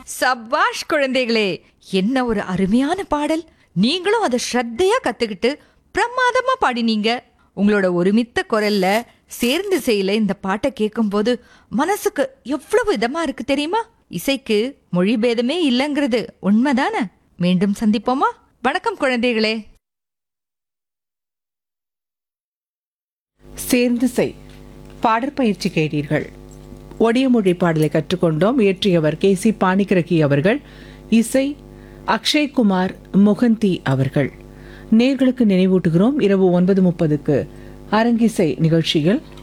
சபாஷ் குழந்தைகளே என்ன ஒரு அருமையான பாடல் நீங்களும் அதை ஸ்ரத்தையா கத்துக்கிட்டு பிரமாதமா பாடினீங்க உங்களோட ஒருமித்த குரல்ல சேர்ந்து செய்யல இந்த பாட்டை கேட்கும்போது மனசுக்கு எவ்வளவு இதமா இருக்கு தெரியுமா இசைக்கு மொழி பேதமே இல்லைங்கிறது உண்மைதானே மீண்டும் சந்திப்போமா வணக்கம் குழந்தைகளே சேர்ந்து செய் பாடற்பயிற்சி கேட்டீர்கள் ஒடிய மொழி பாடலை கற்றுக்கொண்டோம் இயற்றியவர் கே சி பாணிக்கிரகி அவர்கள் இசை அக்ஷய்குமார் முகந்தி அவர்கள் நேர்களுக்கு நினைவூட்டுகிறோம் இரவு ஒன்பது முப்பதுக்கு அரங்கிசை நிகழ்ச்சியில்